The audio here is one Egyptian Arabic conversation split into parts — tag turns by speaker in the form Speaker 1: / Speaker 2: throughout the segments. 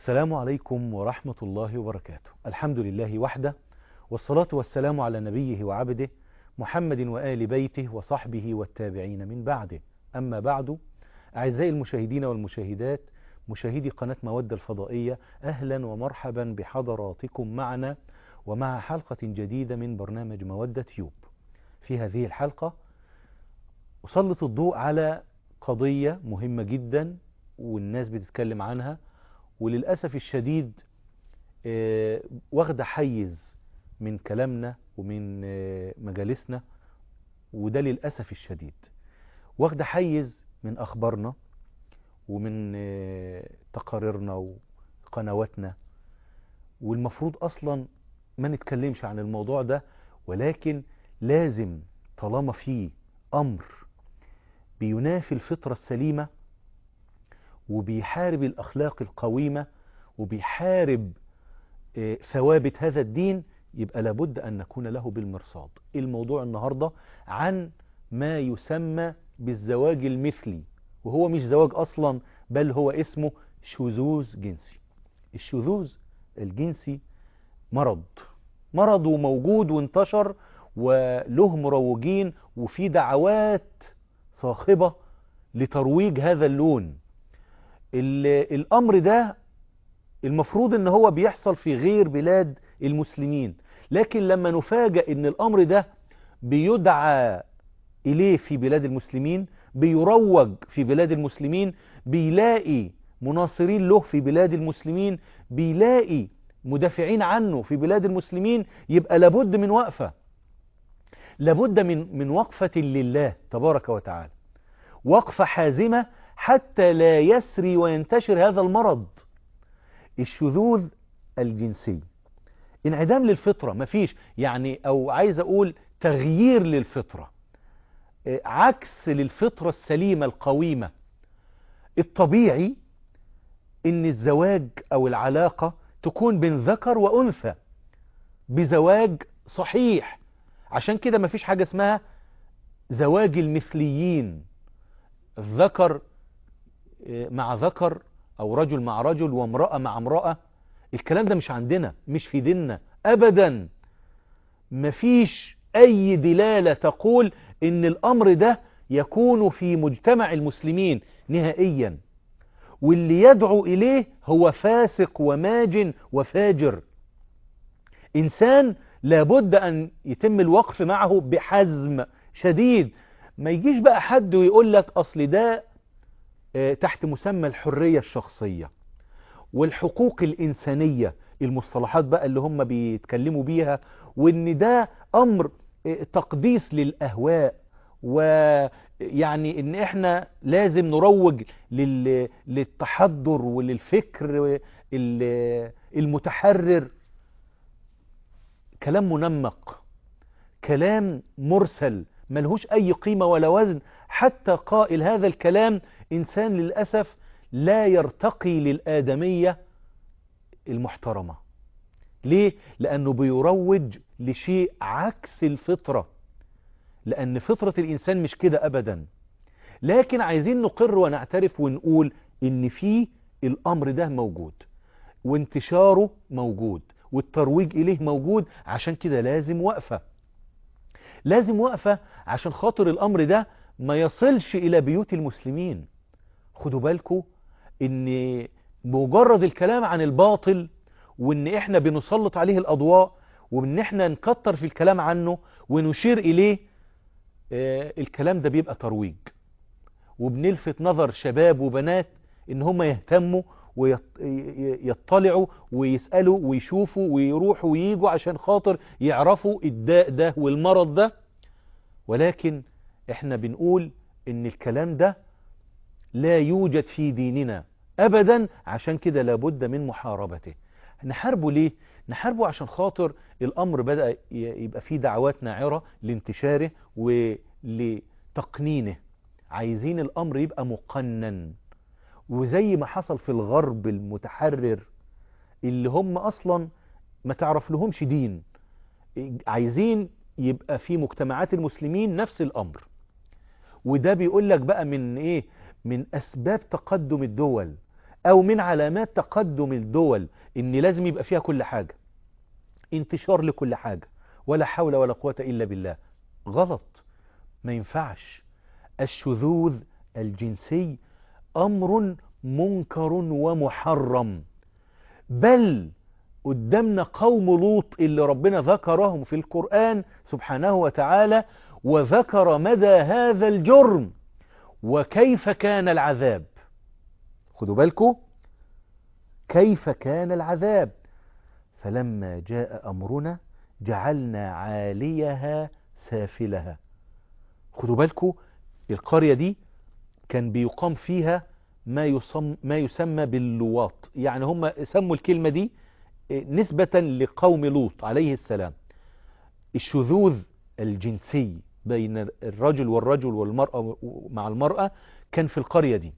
Speaker 1: السلام عليكم ورحمة الله وبركاته الحمد لله وحده والصلاة والسلام على نبيه وعبده محمد وآل بيته وصحبه والتابعين من بعده أما بعد أعزائي المشاهدين والمشاهدات مشاهدي قناة مودة الفضائية أهلا ومرحبا بحضراتكم معنا ومع حلقة جديدة من برنامج مودة تيوب في هذه الحلقة أسلط الضوء على قضية مهمة جدا والناس بتتكلم عنها وللأسف الشديد آه، واخدة حيز من كلامنا ومن آه، مجالسنا وده للأسف الشديد واخدة حيز من أخبارنا ومن آه، تقاريرنا وقنواتنا والمفروض أصلا ما نتكلمش عن الموضوع ده ولكن لازم طالما في أمر بينافي الفطرة السليمة وبيحارب الأخلاق القويمة وبيحارب آه، ثوابت هذا الدين يبقى لابد أن نكون له بالمرصاد الموضوع النهاردة عن ما يسمى بالزواج المثلي وهو مش زواج أصلا بل هو اسمه شذوذ جنسي الشذوذ الجنسي مرض مرض وموجود وانتشر وله مروجين وفي دعوات صاخبة لترويج هذا اللون ال- الأمر ده المفروض ان هو بيحصل في غير بلاد المسلمين لكن لما نفاجأ ان الأمر ده بيدعى إليه في بلاد المسلمين بيروج في بلاد المسلمين بيلاقي مناصرين له في بلاد المسلمين بيلاقي مدافعين عنه في بلاد المسلمين يبقى لابد من وقفة لابد من من وقفة لله تبارك وتعالى وقفة حازمة حتى لا يسري وينتشر هذا المرض الشذوذ الجنسي انعدام للفطرة مفيش يعني او عايز اقول تغيير للفطرة آه، عكس للفطرة السليمة القويمة الطبيعي ان الزواج او العلاقة تكون بين ذكر وانثى بزواج صحيح عشان كده مفيش حاجة اسمها زواج المثليين الذكر آه، مع ذكر او رجل مع رجل وامرأة مع امرأة الكلام ده مش عندنا مش في ديننا ابدا مفيش اي دلالة تقول ان الامر ده يكون في مجتمع المسلمين نهائيا واللي يدعو اليه هو فاسق وماجن وفاجر انسان لابد ان يتم الوقف معه بحزم شديد ما يجيش بقى حد ويقول لك اصل ده آه، تحت مسمى الحرية الشخصية والحقوق الإنسانية المصطلحات بقى اللي هم بيتكلموا بيها وإن ده أمر آه، تقديس للأهواء ويعني إن إحنا لازم نروج لل- للتحضر وللفكر ال- المتحرر كلام منمق كلام مرسل ملهوش أي قيمة ولا وزن حتى قائل هذا الكلام إنسان للأسف لا يرتقي للآدمية المحترمة ليه؟ لأنه بيروج لشيء عكس الفطرة لأن فطرة الإنسان مش كده أبدا لكن عايزين نقر ونعترف ونقول إن في الأمر ده موجود وانتشاره موجود والترويج إليه موجود عشان كده لازم وقفة لازم وقفة عشان خاطر الأمر ده ما يصلش إلى بيوت المسلمين خدوا بالكم ان مجرد الكلام عن الباطل وان احنا بنسلط عليه الاضواء وان احنا نكتر في الكلام عنه ونشير اليه آه، الكلام ده بيبقى ترويج وبنلفت نظر شباب وبنات ان هم يهتموا ويطلعوا ويسألوا ويشوفوا ويروحوا وييجوا عشان خاطر يعرفوا الداء ده والمرض ده ولكن احنا بنقول ان الكلام ده لا يوجد في ديننا ابدا عشان كده لابد من محاربته نحاربه ليه نحاربه عشان خاطر الامر بدأ ي- يبقى فيه دعوات ناعرة لانتشاره ولتقنينه عايزين الامر يبقى مقنن وزي ما حصل في الغرب المتحرر اللي هم اصلا ما تعرف لهمش دين عايزين يبقى في مجتمعات المسلمين نفس الامر وده بيقول لك بقى من ايه من اسباب تقدم الدول او من علامات تقدم الدول ان لازم يبقى فيها كل حاجة انتشار لكل حاجة ولا حول ولا قوة الا بالله غلط ما ينفعش الشذوذ الجنسي امر منكر ومحرم بل قدامنا قوم لوط اللي ربنا ذكرهم في القرآن سبحانه وتعالى وذكر مدى هذا الجرم وكيف كان العذاب خدوا بالكم كيف كان العذاب فلما جاء أمرنا جعلنا عاليها سافلها خدوا بالكم القرية دي كان بيقام فيها ما, يسمى, ما يسمى باللواط يعني هم سموا الكلمة دي نسبة لقوم لوط عليه السلام الشذوذ الجنسي بين الرجل والرجل والمرأة مع المرأة كان في القرية دي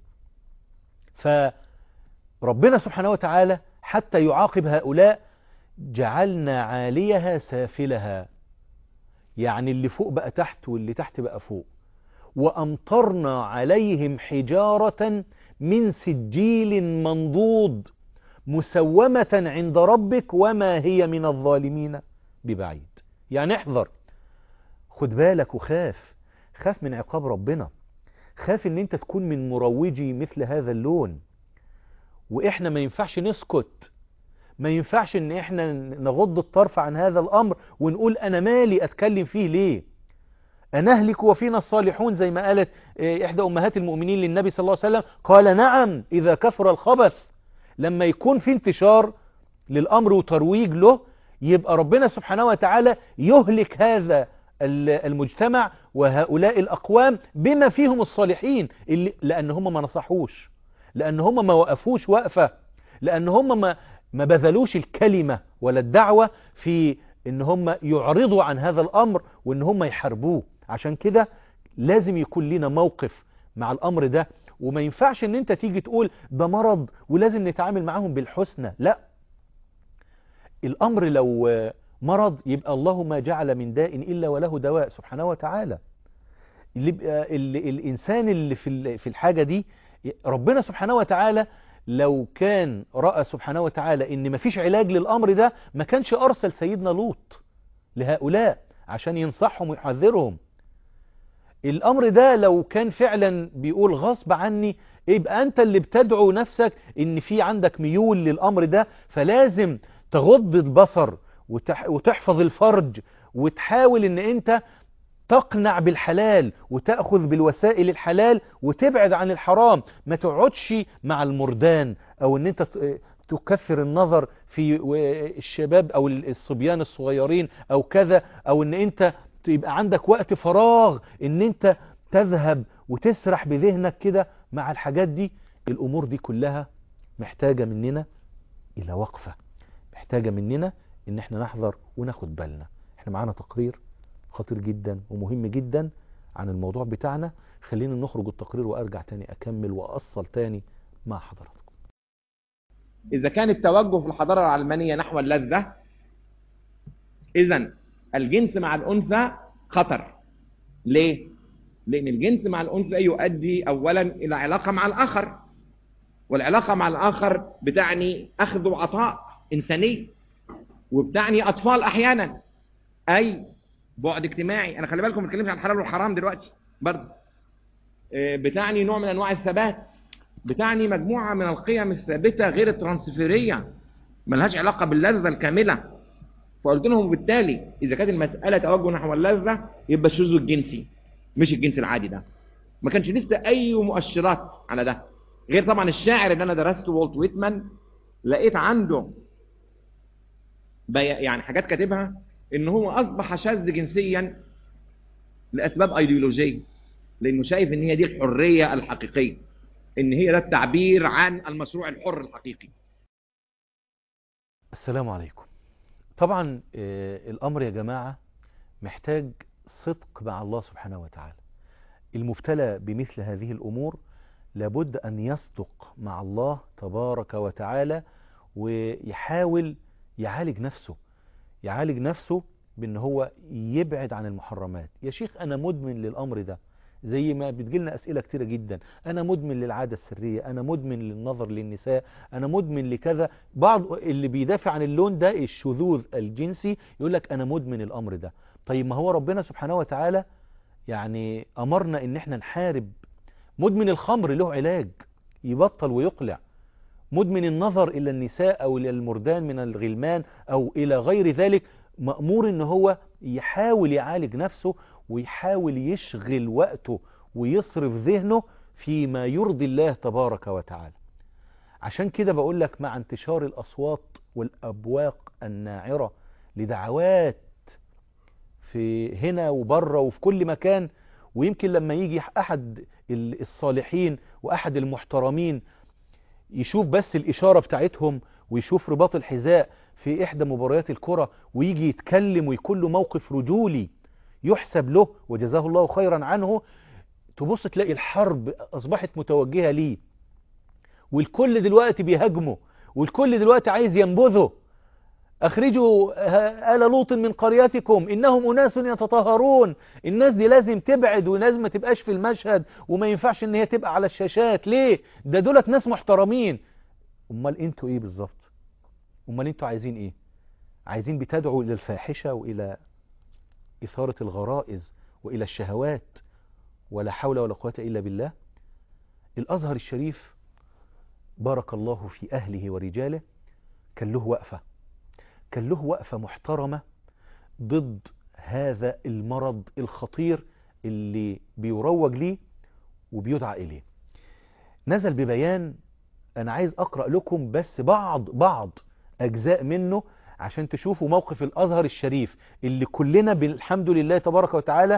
Speaker 1: فربنا سبحانه وتعالى حتى يعاقب هؤلاء جعلنا عاليها سافلها يعني اللي فوق بقى تحت واللي تحت بقى فوق وأمطرنا عليهم حجارة من سجيل منضود مسومة عند ربك وما هي من الظالمين ببعيد يعني احذر خد بالك وخاف خاف من عقاب ربنا خاف ان انت تكون من مروجي مثل هذا اللون واحنا ما ينفعش نسكت ما ينفعش ان احنا نغض الطرف عن هذا الامر ونقول انا مالي اتكلم فيه ليه أنهلك وفينا الصالحون زي ما قالت إحدى أمهات المؤمنين للنبي صلى الله عليه وسلم قال نعم إذا كثر الخبث لما يكون في انتشار للأمر وترويج له يبقى ربنا سبحانه وتعالى يهلك هذا المجتمع وهؤلاء الأقوام بما فيهم الصالحين اللي لأن هم ما نصحوش لأن هم ما وقفوش وقفة لأن هم ما, ما بذلوش الكلمة ولا الدعوة في ان هم يعرضوا عن هذا الامر وان هم يحاربوه عشان كده لازم يكون لنا موقف مع الامر ده وما ينفعش ان انت تيجي تقول ده مرض ولازم نتعامل معاهم بالحسنى لا الامر لو مرض يبقى الله ما جعل من داء الا وله دواء سبحانه وتعالى اللي اللي الانسان اللي في في الحاجه دي ربنا سبحانه وتعالى لو كان رأى سبحانه وتعالى ان مفيش علاج للامر ده ما كانش ارسل سيدنا لوط لهؤلاء عشان ينصحهم ويحذرهم الامر ده لو كان فعلا بيقول غصب عني يبقى انت اللي بتدعو نفسك ان في عندك ميول للامر ده فلازم تغض البصر وتحفظ الفرج وتحاول ان انت تقنع بالحلال وتأخذ بالوسائل الحلال وتبعد عن الحرام ما تقعدش مع المردان او ان انت تكثر النظر في الشباب او الصبيان الصغيرين او كذا او ان انت يبقى عندك وقت فراغ ان انت تذهب وتسرح بذهنك كده مع الحاجات دي الامور دي كلها محتاجة مننا الى وقفة محتاجة مننا ان احنا نحذر وناخد بالنا احنا معانا تقرير خطير جدا ومهم جدا عن الموضوع بتاعنا خلينا نخرج التقرير وارجع تاني اكمل واصل تاني مع حضراتكم
Speaker 2: اذا كان التوجه في الحضارة العلمانية نحو اللذة اذا الجنس مع الانثى خطر ليه لان الجنس مع الانثى يؤدي اولا الى علاقة مع الاخر والعلاقة مع الاخر بتعني اخذ وعطاء انساني وبتعني اطفال احيانا اي بعد اجتماعي انا خلي بالكم بتكلمش عن الحلال والحرام دلوقتي برضه بتعني نوع من انواع الثبات بتعني مجموعة من القيم الثابتة غير الترانسفيرية ملهاش علاقة باللذة الكاملة فقلت لهم بالتالي اذا كانت المسألة توجه نحو اللذة يبقى الشذوذ الجنسي مش الجنس العادي ده ما كانش لسه اي مؤشرات على ده غير طبعا الشاعر اللي انا درسته والت ويتمان لقيت عنده يعني حاجات كاتبها ان هو اصبح شاذ جنسيا لاسباب ايديولوجيه لانه شايف ان هي دي الحريه الحقيقيه ان هي ده التعبير عن المشروع الحر الحقيقي
Speaker 1: السلام عليكم طبعا الامر يا جماعه محتاج صدق مع الله سبحانه وتعالى المبتلى بمثل هذه الامور لابد ان يصدق مع الله تبارك وتعالى ويحاول يعالج نفسه يعالج نفسه بان هو يبعد عن المحرمات يا شيخ انا مدمن للامر ده زي ما بتجيلنا أسئلة كتيرة جدا أنا مدمن للعادة السرية أنا مدمن للنظر للنساء أنا مدمن لكذا بعض اللي بيدافع عن اللون ده الشذوذ الجنسي يقول لك أنا مدمن الأمر ده طيب ما هو ربنا سبحانه وتعالى يعني أمرنا إن احنا نحارب مدمن الخمر له علاج يبطل ويقلع مدمن النظر إلى النساء أو إلى المردان من الغلمان أو إلى غير ذلك مأمور إن هو يحاول يعالج نفسه ويحاول يشغل وقته ويصرف ذهنه فيما يرضي الله تبارك وتعالى عشان كده بقول لك مع انتشار الأصوات والأبواق الناعرة لدعوات في هنا وبره وفي كل مكان ويمكن لما يجي أحد الصالحين وأحد المحترمين يشوف بس الإشارة بتاعتهم ويشوف رباط الحذاء في إحدى مباريات الكرة ويجي يتكلم ويكون له موقف رجولي يحسب له وجزاه الله خيرا عنه تبص تلاقي الحرب أصبحت متوجهة ليه والكل دلوقتي بيهاجمه والكل دلوقتي عايز ينبذه أخرجوا آل لوط من قريتكم إنهم أناس يتطهرون الناس دي لازم تبعد ولازم ما تبقاش في المشهد وما ينفعش إن هي تبقى على الشاشات ليه ده دولت ناس محترمين أمال أنتوا إيه بالظبط أمال أنتوا عايزين إيه عايزين بتدعوا إلى الفاحشة وإلى إثارة الغرائز وإلى الشهوات ولا حول ولا قوة إلا بالله الأزهر الشريف بارك الله في أهله ورجاله كان له وقفة كان له وقفة محترمة ضد هذا المرض الخطير اللي بيروج ليه وبيدعى إليه نزل ببيان أنا عايز أقرأ لكم بس بعض بعض أجزاء منه عشان تشوفوا موقف الأزهر الشريف اللي كلنا بالحمد لله تبارك وتعالى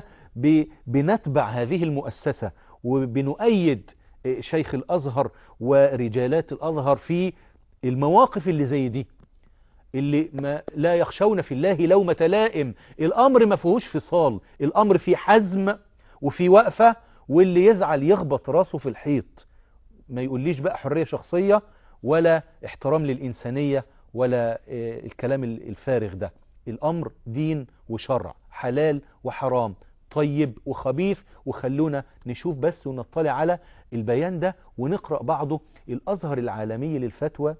Speaker 1: بنتبع هذه المؤسسة وبنؤيد شيخ الأزهر ورجالات الأزهر في المواقف اللي زي دي اللي ما لا يخشون في الله لومة لائم الأمر ما فيهوش فصال الأمر في حزم وفي وقفة واللي يزعل يخبط راسه في الحيط ما يقوليش بقى حرية شخصية ولا احترام للإنسانية ولا الكلام الفارغ ده الأمر دين وشرع حلال وحرام طيب وخبيث وخلونا نشوف بس ونطلع على البيان ده ونقرأ بعضه الأزهر العالمي للفتوى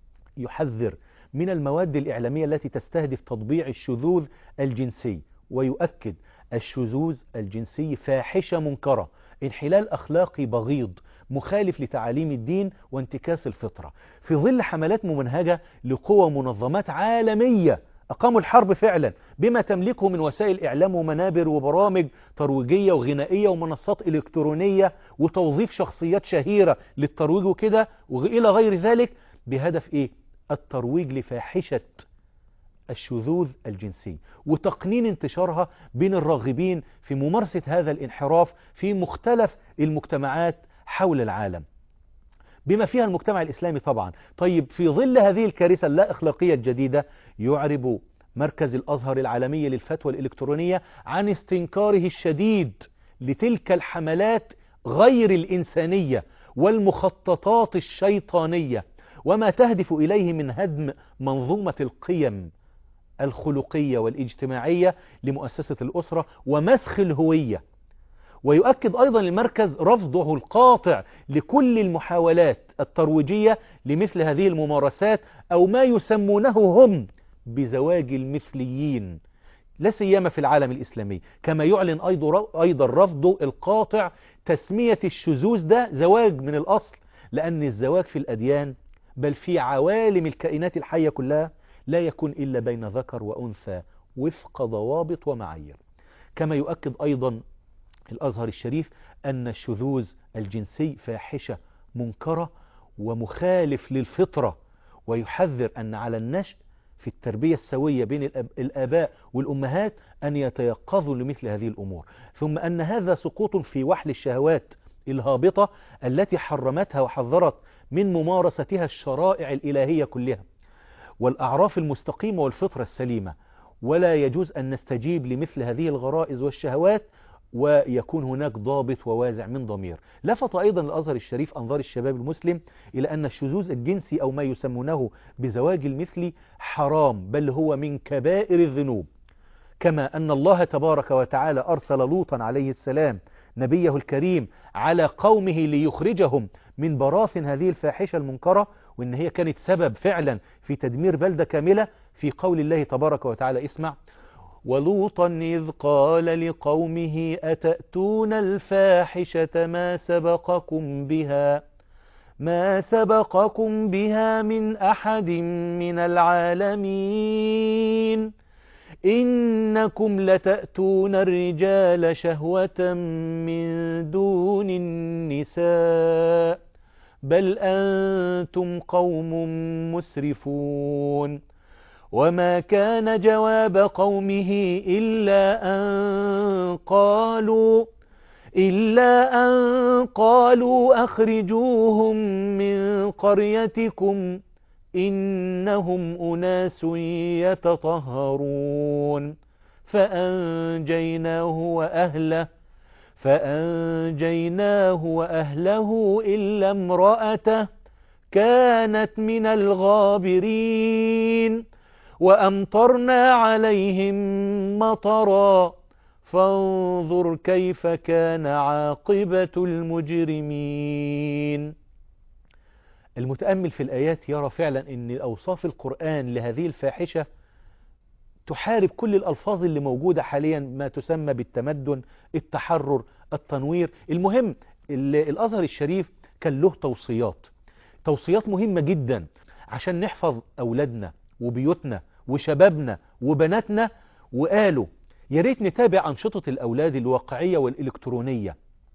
Speaker 1: يحذر من المواد الإعلامية التي تستهدف تطبيع الشذوذ الجنسي ويؤكد الشذوذ الجنسي فاحشة منكرة انحلال أخلاقي بغيض مخالف لتعاليم الدين وانتكاس الفطرة في ظل حملات ممنهجة لقوى ومنظمات عالمية أقاموا الحرب فعلا بما تملكه من وسائل إعلام ومنابر وبرامج ترويجية وغنائية ومنصات إلكترونية وتوظيف شخصيات شهيرة للترويج وكده وإلى غير ذلك بهدف إيه؟ الترويج لفاحشة الشذوذ الجنسي وتقنين انتشارها بين الراغبين في ممارسة هذا الانحراف في مختلف المجتمعات حول العالم بما فيها المجتمع الإسلامي طبعا طيب في ظل هذه الكارثة اللا إخلاقية الجديدة يعرب مركز الأزهر العالمي للفتوى الإلكترونية عن استنكاره الشديد لتلك الحملات غير الإنسانية والمخططات الشيطانية وما تهدف إليه من هدم منظومة القيم الخلقية والاجتماعية لمؤسسة الأسرة ومسخ الهوية ويؤكد أيضا المركز رفضه القاطع لكل المحاولات الترويجية لمثل هذه الممارسات أو ما يسمونه هم بزواج المثليين لا سيما في العالم الإسلامي كما يعلن أيضا رفضه القاطع تسمية الشذوذ ده زواج من الأصل لأن الزواج في الأديان بل في عوالم الكائنات الحية كلها لا يكون إلا بين ذكر وأنثى وفق ضوابط ومعايير كما يؤكد أيضا الأزهر الشريف أن الشذوذ الجنسي فاحشة منكرة ومخالف للفطرة ويحذر أن على النشء في التربية السوية بين الآباء والأمهات أن يتيقظوا لمثل هذه الأمور ثم أن هذا سقوط في وحل الشهوات الهابطة التي حرمتها وحذرت من ممارستها الشرائع الإلهية كلها والأعراف المستقيمة والفطرة السليمة ولا يجوز أن نستجيب لمثل هذه الغرائز والشهوات ويكون هناك ضابط ووازع من ضمير لفت أيضا الأزهر الشريف أنظار الشباب المسلم إلى أن الشذوذ الجنسي أو ما يسمونه بزواج المثل حرام بل هو من كبائر الذنوب كما أن الله تبارك وتعالى أرسل لوطا عليه السلام نبيه الكريم على قومه ليخرجهم من براثن هذه الفاحشة المنكرة وإن هي كانت سبب فعلا في تدمير بلدة كاملة في قول الله تبارك وتعالى اسمع ولوطا إذ قال لقومه أتأتون الفاحشة ما سبقكم بها ما سبقكم بها من أحد من العالمين إنكم لتأتون الرجال شهوة من دون النساء بل أنتم قوم مسرفون وما كان جواب قومه إلا أن قالوا إلا أن قالوا أخرجوهم من قريتكم إنهم أناس يتطهرون فأنجيناه وأهله فأنجيناه وأهله إلا امرأته كانت من الغابرين وأمطرنا عليهم مطرا فانظر كيف كان عاقبة المجرمين المتأمل في الآيات يرى فعلا أن أوصاف القرآن لهذه الفاحشة تحارب كل الألفاظ اللي موجودة حاليا ما تسمى بالتمدن التحرر التنوير المهم الأزهر الشريف كان له توصيات توصيات مهمة جدا عشان نحفظ أولادنا وبيوتنا وشبابنا وبناتنا وقالوا يا ريت نتابع أنشطة الأولاد الواقعية والإلكترونية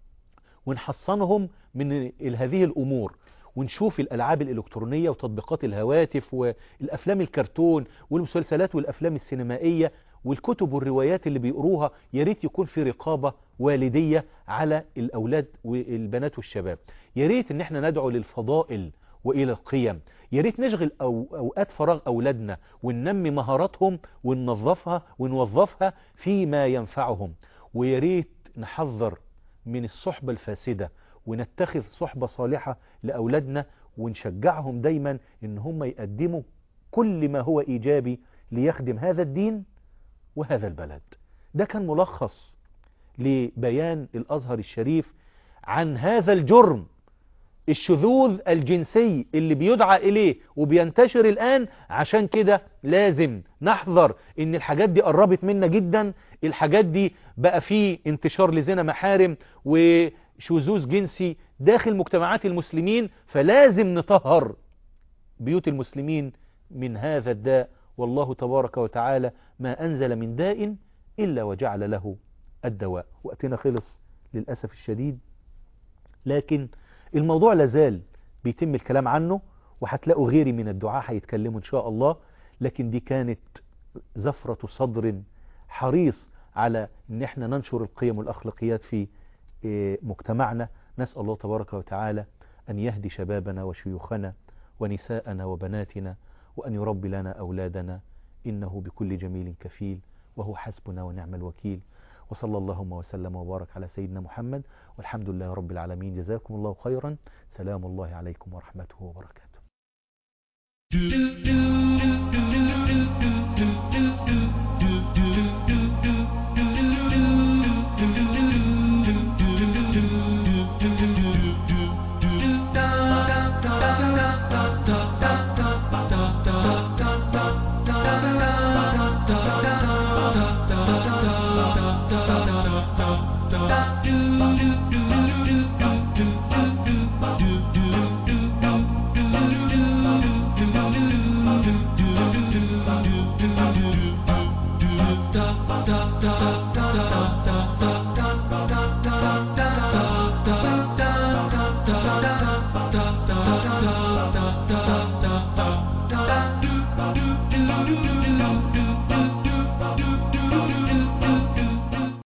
Speaker 1: ونحصنهم من هذه الأمور ونشوف الألعاب الإلكترونية وتطبيقات الهواتف والأفلام الكرتون والمسلسلات والأفلام السينمائية والكتب والروايات اللي بيقروها يا ريت يكون في رقابة والدية على الأولاد والبنات والشباب يا ريت ان احنا ندعو للفضائل وإلى القيم يا ريت نشغل أو أوقات فراغ أولادنا وننمي مهاراتهم وننظفها ونوظفها فيما ينفعهم ويا ريت نحذر من الصحبة الفاسدة ونتخذ صحبة صالحة لأولادنا ونشجعهم دايما ان هم يقدموا كل ما هو إيجابي ليخدم هذا الدين وهذا البلد ده كان ملخص لبيان الأزهر الشريف عن هذا الجرم الشذوذ الجنسي اللي بيدعى إليه وبينتشر الآن عشان كده لازم نحذر ان الحاجات دي قربت منا جدا الحاجات دي بقى فيه انتشار لزنا محارم وشذوذ جنسي داخل مجتمعات المسلمين فلازم نطهر بيوت المسلمين من هذا الداء والله تبارك وتعالى ما أنزل من داء إلا وجعل له الدواء وقتنا خلص للأسف الشديد لكن الموضوع لازال بيتم الكلام عنه وهتلاقوا غيري من الدعاء هيتكلموا إن شاء الله لكن دي كانت زفرة صدر حريص على ان احنا ننشر القيم والأخلاقيات في مجتمعنا نسأل الله تبارك وتعالى أن يهدي شبابنا وشيوخنا ونساءنا وبناتنا وأن يربي لنا أولادنا إنه بكل جميل كفيل وهو حسبنا ونعم الوكيل وصلى اللهم وسلم وبارك على سيدنا محمد والحمد لله رب العالمين جزاكم الله خيرا سلام الله عليكم ورحمته وبركاته